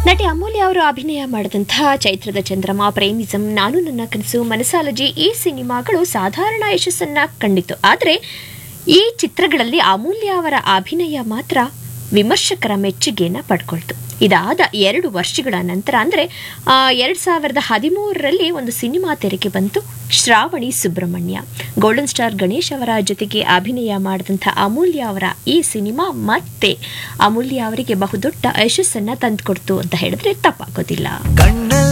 ನಟಿ ಅಮೂಲ್ಯ ಅವರು ಅಭಿನಯ ಮಾಡಿದಂತಹ ಚೈತ್ರದ ಚಂದ್ರಮ ಪ್ರೇಮಿಸಂ ನಾನು ನನ್ನ ಕನಸು ಮನಸಾಲಜಿ ಈ ಸಿನಿಮಾಗಳು ಸಾಧಾರಣ ಯಶಸ್ಸನ್ನ ಕಂಡಿತು ಆದರೆ ಈ ಚಿತ್ರಗಳಲ್ಲಿ ಅಮೂಲ್ಯ ಅವರ ಅಭಿನಯ ಮಾತ್ರ ವಿಮರ್ಶಕರ ಮೆಚ್ಚುಗೆಯನ್ನು ಪಡ್ಕೊಳ್ತು ಇದಾದ ಎರಡು ವರ್ಷಗಳ ನಂತರ ಅಂದರೆ ಎರಡು ಸಾವಿರದ ಹದಿಮೂರರಲ್ಲಿ ಒಂದು ಸಿನಿಮಾ ತೆರೆಗೆ ಬಂತು ಶ್ರಾವಣಿ ಸುಬ್ರಹ್ಮಣ್ಯ ಗೋಲ್ಡನ್ ಸ್ಟಾರ್ ಗಣೇಶ್ ಅವರ ಜೊತೆಗೆ ಅಭಿನಯ ಮಾಡಿದಂಥ ಅಮೂಲ್ಯ ಅವರ ಈ ಸಿನಿಮಾ ಮತ್ತೆ ಅಮೂಲ್ಯ ಅವರಿಗೆ ಬಹುದೊಡ್ಡ ಯಶಸ್ಸನ್ನು ತಂದುಕೊಡ್ತು ಅಂತ ಹೇಳಿದ್ರೆ ತಪ್ಪಾಗೋದಿಲ್ಲ ಕಣ್ಣ